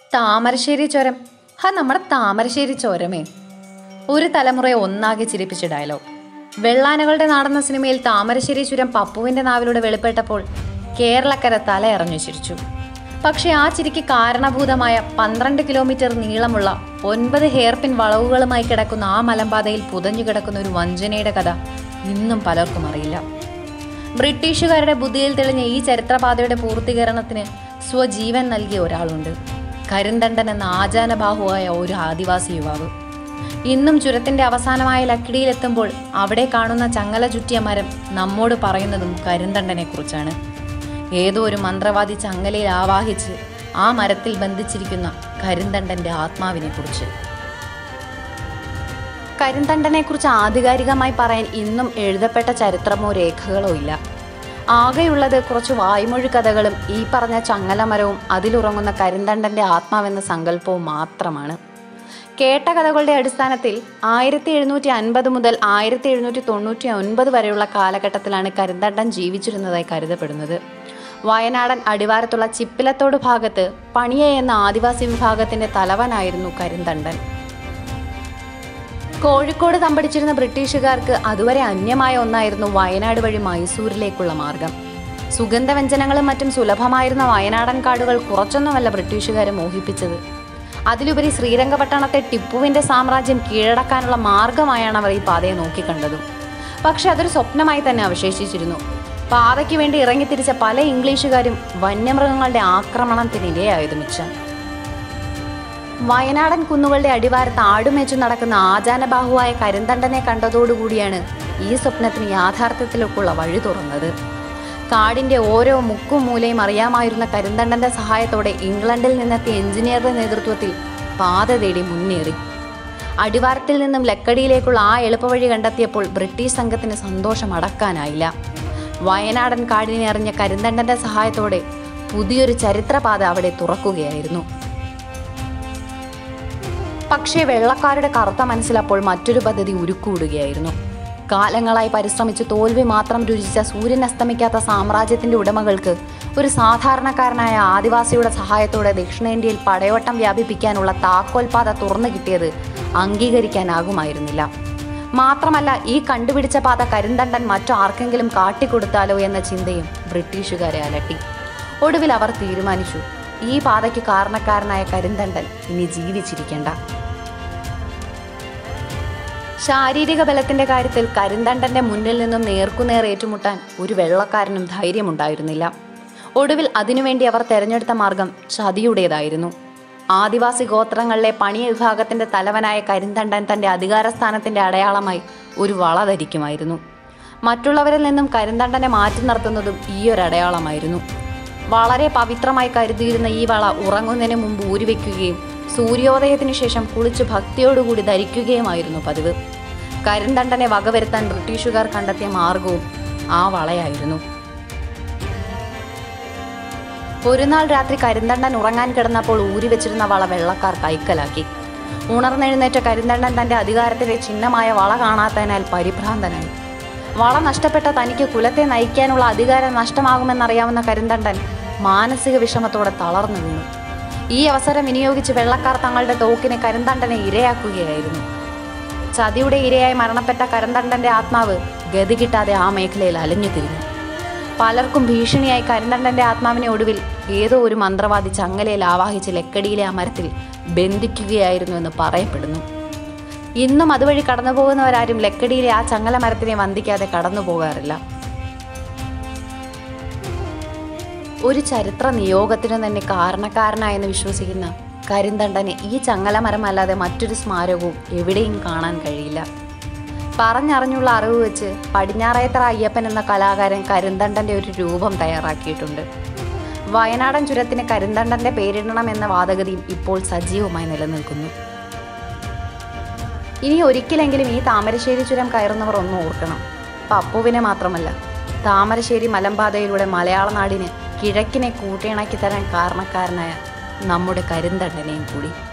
താമരശ്ശേരി ചുരം ഹാ നമ്മുടെ താമരശ്ശേരി ചുരമേ ഒരു തലമുറയെ ഒന്നാകെ ചിരിപ്പിച്ച ഡയലോഗ് വെള്ളാനകളുടെ നാടെന്ന സിനിമയിൽ താമരശ്ശേരി ചുരം പപ്പുവിന്റെ നാവിലൂടെ വെളിപ്പെട്ടപ്പോൾ കേരളക്കര തലയറഞ്ഞു ചിരിച്ചു പക്ഷേ ആ ചിരിക്ക് കാരണഭൂതമായ പന്ത്രണ്ട് കിലോമീറ്റർ നീളമുള്ള ഒൻപത് ഹെയർപിൻ വളവുകളുമായി കിടക്കുന്ന ആ മലമ്പാതയിൽ പുതഞ്ഞു കിടക്കുന്ന ഒരു വഞ്ചനയുടെ കഥ ഇന്നും പലർക്കും അറിയില്ല ബ്രിട്ടീഷുകാരുടെ ബുദ്ധിയിൽ തെളിഞ്ഞ ഈ ചരിത്രപാതയുടെ പൂർത്തീകരണത്തിന് സ്വജീവൻ നൽകിയ ഒരാളുണ്ട് കരിന്തണ്ടൻ എന്ന ആചാനബാഹുവായ ഒരു ആദിവാസി യുവാവ് ഇന്നും ചുരത്തിന്റെ അവസാനമായ ലക്കിടിയിലെത്തുമ്പോൾ അവിടെ കാണുന്ന ചങ്ങല ചുറ്റിയ മരം നമ്മോട് പറയുന്നതും കരിന്തണ്ടനെ കുറിച്ചാണ് ഏതോ ഒരു മന്ത്രവാദി ചങ്ങലയിൽ ആവാഹിച്ച് ആ മരത്തിൽ ബന്ധിച്ചിരിക്കുന്ന കരിന്തണ്ടന്റെ ആത്മാവിനെ കുറിച്ച് കരിന്തണ്ടനെ കുറിച്ച് ആധികാരികമായി പറയാൻ ഇന്നും എഴുതപ്പെട്ട ചരിത്രമോ രേഖകളോ ഇല്ല ആകെയുള്ളത് കുറച്ച് വായ്മൊഴി കഥകളും ഈ പറഞ്ഞ ചങ്ങലമരവും അതിലുറങ്ങുന്ന കരിന്തണ്ടന്റെ ആത്മാവെന്ന സങ്കല്പവും മാത്രമാണ് കേട്ട കഥകളുടെ അടിസ്ഥാനത്തിൽ ആയിരത്തി എഴുന്നൂറ്റി അൻപത് മുതൽ ആയിരത്തി എഴുന്നൂറ്റി തൊണ്ണൂറ്റി ഒൻപത് വരെയുള്ള കാലഘട്ടത്തിലാണ് കരിന്തണ്ടൻ ജീവിച്ചിരുന്നതായി കരുതപ്പെടുന്നത് വയനാടൻ അടിവാരത്തുള്ള ചിപ്പിലത്തോട് ഭാഗത്ത് പണിയ എന്ന ആദിവാസി വിഭാഗത്തിന്റെ തലവനായിരുന്നു കരിന്തണ്ടൻ കോഴിക്കോട് തമ്പടിച്ചിരുന്ന ബ്രിട്ടീഷുകാർക്ക് അതുവരെ അന്യമായ ഒന്നായിരുന്നു വയനാട് വഴി മൈസൂരിലേക്കുള്ള മാർഗം സുഗന്ധവ്യഞ്ജനങ്ങളും മറ്റും സുലഭമായിരുന്ന വയനാടൻ കാടുകൾ കുറച്ചൊന്നുമല്ല ബ്രിട്ടീഷുകാരെ മോഹിപ്പിച്ചത് അതിലുപരി ശ്രീരംഗപട്ടണത്തെ ടിപ്പുവിന്റെ സാമ്രാജ്യം കീഴടക്കാനുള്ള മാർഗമായാണ് അവർ ഈ പാതയെ നോക്കിക്കണ്ടതും പക്ഷെ അതൊരു സ്വപ്നമായി തന്നെ അവശേഷിച്ചിരുന്നു പാതയ്ക്ക് വേണ്ടി ഇറങ്ങിത്തിരിച്ച പല ഇംഗ്ലീഷുകാരും വന്യമൃഗങ്ങളുടെ ആക്രമണത്തിനിരയായത് മിച്ചം വയനാടൻ കുന്നുകളുടെ അടിവാരത്ത് ആടുമേച്ചു നടക്കുന്ന ആചാനബാഹുവായ കരിന്തണ്ടനെ കണ്ടതോടുകൂടിയാണ് ഈ സ്വപ്നത്തിന് യാഥാർത്ഥ്യത്തിലേക്കുള്ള വഴി തുറന്നത് കാടിന്റെ ഓരോ മുക്കും മൂലയും അറിയാമായിരുന്ന കരിന്തണ്ടന്റെ സഹായത്തോടെ ഇംഗ്ലണ്ടിൽ നിന്നെത്തിയ എഞ്ചിനീയറുടെ നേതൃത്വത്തിൽ പാത തേടി മുന്നേറി അടിവാരത്തിൽ നിന്നും ലക്കടിയിലേക്കുള്ള ആ എളുപ്പവഴി കണ്ടെത്തിയപ്പോൾ ബ്രിട്ടീഷ് സംഘത്തിന് സന്തോഷം അടക്കാനായില്ല വയനാടൻ കാടിനെ അറിഞ്ഞ കരിന്തണ്ടന്റെ സഹായത്തോടെ പുതിയൊരു ചരിത്രപാത അവിടെ തുറക്കുകയായിരുന്നു പക്ഷേ വെള്ളക്കാരുടെ കറുത്ത മനസ്സിലപ്പോൾ മറ്റൊരു പദ്ധതി ഉരുക്കൂടുകയായിരുന്നു കാലങ്ങളായി പരിശ്രമിച്ച് തോൽവി മാത്രം രുചിച്ച സൂര്യൻ അസ്തമിക്കാത്ത സാമ്രാജ്യത്തിന്റെ ഉടമകൾക്ക് ഒരു സാധാരണക്കാരനായ ആദിവാസിയുടെ സഹായത്തോടെ ദക്ഷിണേന്ത്യയിൽ പടയോട്ടം വ്യാപിപ്പിക്കാനുള്ള താക്കോൽപാത തുറന്നു കിട്ടിയത് അംഗീകരിക്കാനാകുമായിരുന്നില്ല മാത്രമല്ല ഈ കണ്ടുപിടിച്ച പാത കരിന്തണ്ടൻ മറ്റു ആർക്കെങ്കിലും കാട്ടിക്കൊടുത്താലോ എന്ന ചിന്തയും ബ്രിട്ടീഷുകാരെ അലട്ടി ഒടുവിൽ അവർ തീരുമാനിച്ചു ഈ പാതയ്ക്ക് കാരണക്കാരനായ കരിന്തണ്ടൻ ഇനി ജീവിച്ചിരിക്കേണ്ട ശാരീരിക ബലത്തിന്റെ കാര്യത്തിൽ കരിന്തണ്ടന്റെ മുന്നിൽ നിന്നും നേർക്കുനേർ ഏറ്റുമുട്ടാൻ ഒരു വെള്ളക്കാരനും ധൈര്യമുണ്ടായിരുന്നില്ല ഒടുവിൽ അതിനുവേണ്ടി അവർ തെരഞ്ഞെടുത്ത മാർഗം ചതിയുടേതായിരുന്നു ആദിവാസി ഗോത്രങ്ങളിലെ പണിയ വിഭാഗത്തിന്റെ തലവനായ കരിന്തണ്ടൻ തന്റെ അധികാരസ്ഥാനത്തിന്റെ അടയാളമായി ഒരു വള ധരിക്കുമായിരുന്നു മറ്റുള്ളവരിൽ നിന്നും കരിന്തണ്ടനെ മാറ്റി നിർത്തുന്നതും ഈ ഒരു അടയാളമായിരുന്നു വളരെ പവിത്രമായി കരുതിയിരുന്ന ഈ വള ഉറങ്ങുന്നതിന് മുമ്പ് ഊരിവെക്കുകയും സൂര്യോദയത്തിനു ശേഷം കുളിച്ച് ഭക്തിയോടുകൂടി ധരിക്കുകയുമായിരുന്നു പതിവ് കരിന്തണ്ടനെ വകവരുത്താൻ ബ്രിട്ടീഷുകാർ കണ്ടെത്തിയ മാർഗവും ആ വളയായിരുന്നു ഒരു നാൾ രാത്രി കരിന്തണ്ടൻ ഉറങ്ങാൻ കിടന്നപ്പോൾ ഊരിവെച്ചിരുന്ന വള വെള്ളക്കാർ കൈക്കലാക്കി ഉണർന്നെഴുന്നേറ്റ കരിന്തണ്ടൻ തന്റെ അധികാരത്തിലെ ചിഹ്നമായ വള കാണാത്തതിനാൽ പരിഭ്രാന്തനായി വള നഷ്ടപ്പെട്ട തനിക്ക് കുലത്തെ നയിക്കാനുള്ള അധികാരം നഷ്ടമാകുമെന്നറിയാവുന്ന കരിന്തണ്ടൻ മാനസിക വിഷമത്തോടെ തളർന്നു വീണു ഈ അവസരം വിനിയോഗിച്ച് വെള്ളക്കാർ തങ്ങളുടെ തോക്കിനെ കരിന്തണ്ടനെ ഇരയാക്കുകയായിരുന്നു ചതിയുടെ ഇരയായി മരണപ്പെട്ട കരിന്തണ്ടന്റെ ആത്മാവ് ഗതി കിട്ടാതെ ആ മേഖലയിൽ അലഞ്ഞു തിരിഞ്ഞു പലർക്കും ഭീഷണിയായി കരിന്തണ്ടന്റെ ആത്മാവിനെ ഒടുവിൽ ഏതോ ഒരു മന്ത്രവാദി ചങ്ങലയിൽ ആവാഹിച്ച് ലക്കടിയിലെ ആ മരത്തിൽ ബന്ധിക്കുകയായിരുന്നു എന്ന് പറയപ്പെടുന്നു ഇന്നും അതുവഴി കടന്നു പോകുന്നവരാരും ലക്കടിയിലെ ആ ചങ്ങല മരത്തിനെ വന്ദിക്കാതെ കടന്നു പോകാറില്ല ഒരു ചരിത്ര നിയോഗത്തിന് തന്നെ കാരണക്കാരനായെന്ന് വിശ്വസിക്കുന്ന കരിന്തണ്ടന് ഈ ചങ്ങലമരം അല്ലാതെ മറ്റൊരു സ്മാരകവും എവിടെയും കാണാൻ കഴിയില്ല പറഞ്ഞറിഞ്ഞുള്ള അറിവ് വെച്ച് പടിഞ്ഞാറേത്തറ അയ്യപ്പൻ എന്ന കലാകാരൻ കരിന്തണ്ടന്റെ ഒരു രൂപം തയ്യാറാക്കിയിട്ടുണ്ട് വയനാടൻ ചുരത്തിന് കരിന്തണ്ടന്റെ പേരിടണം എന്ന വാദഗതിയും ഇപ്പോൾ സജീവമായി നിലനിൽക്കുന്നു ഇനി ഒരിക്കലെങ്കിലും ഈ താമരശ്ശേരി ചുരം കയറുന്നവർ ഒന്ന് ഓർക്കണം പപ്പുവിനെ മാത്രമല്ല താമരശ്ശേരി മലമ്പാതയിലൂടെ മലയാള നാടിന് കിഴക്കിനെ കൂട്ടിയിണക്കി തരാൻ കാരണക്കാരനായ നമ്മുടെ കരിന്തണ്ടനെയും കൂടി